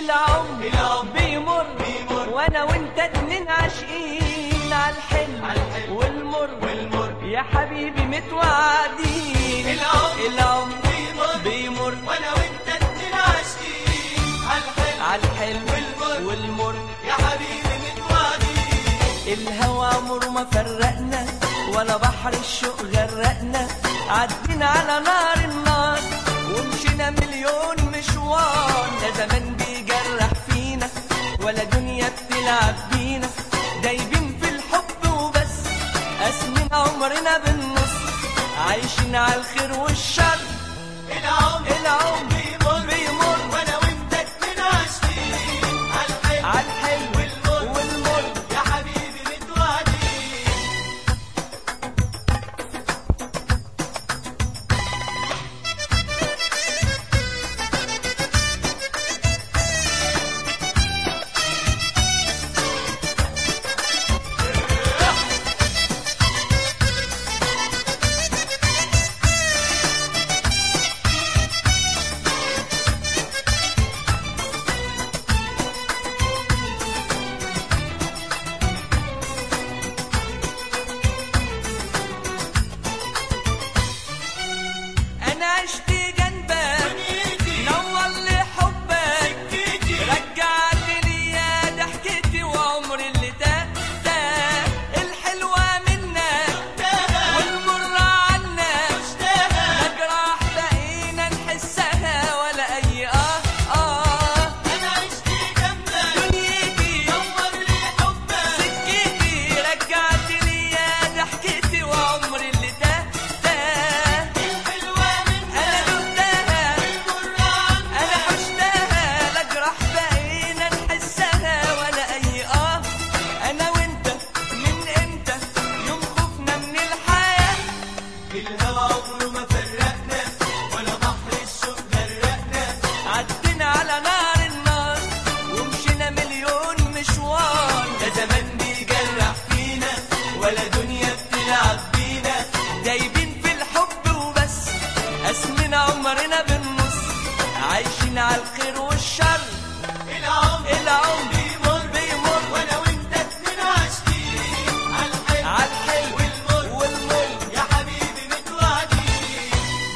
العمر العمر بيمر بيمر وانا وانت اتنين عاشقين على الحلم عالحلم والمر والمر يا حبيبي متوعدين العمر العمر بيمر بيمر وانا وانت اتنين عاشقين عالحلم على الحلم والمر والمر يا حبيبي متوعدين الهوى عمره ما فرقنا ولا بحر الشوق غرقنا عدينا على نار النار ومشينا مليون مشوار لا زمان بيجرح فينا ولا دنيا بتلعب بينا دايبين في الحب وبس أسنين عمرنا بالنص عايشين على الخير والشر العمر العمر بيمر بيمر وانا وانت اتنين عاشقين عالحلم على الحلم والمر والمر يا حبيبي متوعدين أنا عشت جنبك دنيتي نور لي حبك سكتي رجعت لي يا ضحكتي وعمري اللي تاه تاه الحلوة منك والمر عنك اشتاق نجرح بقينا نحسها ولا أي آه آه انا عشت جنبك دنيتي نور لي حبك سكتي رجعت لي يا ضحكتي وعمري اللي تاه تاه الحلوة أنا منك دقتها والمر عنك انا حشتها لا جرح بقينا نحسها ولا اي اه انا وانت من امتى يوم خوفنا من الحياه الهوى عمره ما فرقنا ولا بحر الشوق غرقنا عدينا على نار النار ومشينا مليون مشوار لا زمان بيجرح فينا ولا دنيا بتلعب بينا دايبين في الحب وبس اسمنا عمرنا بالنص عايشين على الخير والشر العمر العمر بيمر بيمر وانا وانت اتنين عاشقين عالحلم عالحلم والمر والمر يا حبيبي متوعدين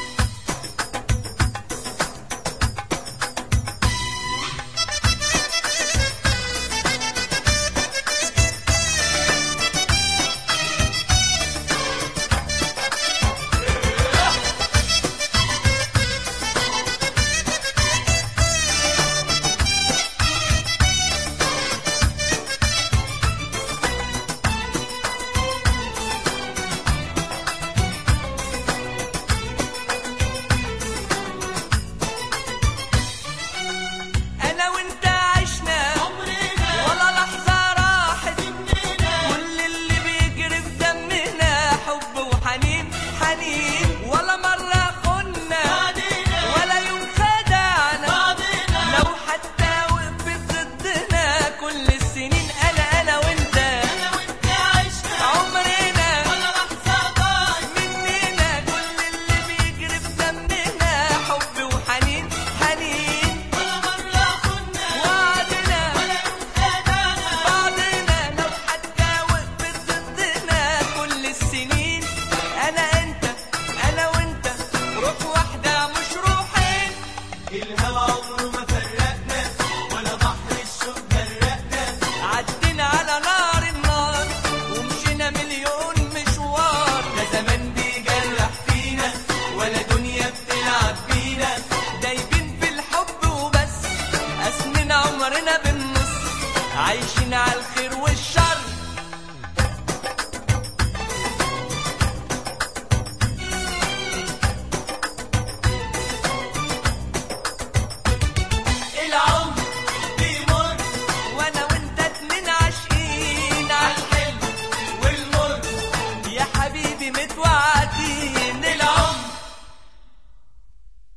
انا وانت عشنا عمرنا ولا لحظة راحت مننا كل اللي بيجري في دمنا حب وحنين حنين ولا مرة خنا بعدنا ولا يوم خدعنا بعدنا لو حتى وقفت ضدنا كل السنين انا انا وانت انا وانت عشنا عمرنا ولا لحظة ضاعت مننا كل اللي بيجري في دمنا حب وحنين حنين ولا مرة خنا وعدنا ولا يوم خدعنا بعضنا لو حتى وقفت ضدنا كل السنين انا انت انا وانت روح واحدة مش روحين الهوى عمره ما فرقنا ولا بحر الشوق غرقنا عدينا على نار النار ومشينا مليون مشوار لا زمان بيجرح فينا ولا دنيا بتلعب بينا دايبين في الحب وبس اسنين عمرنا بالنص عايشين على الخير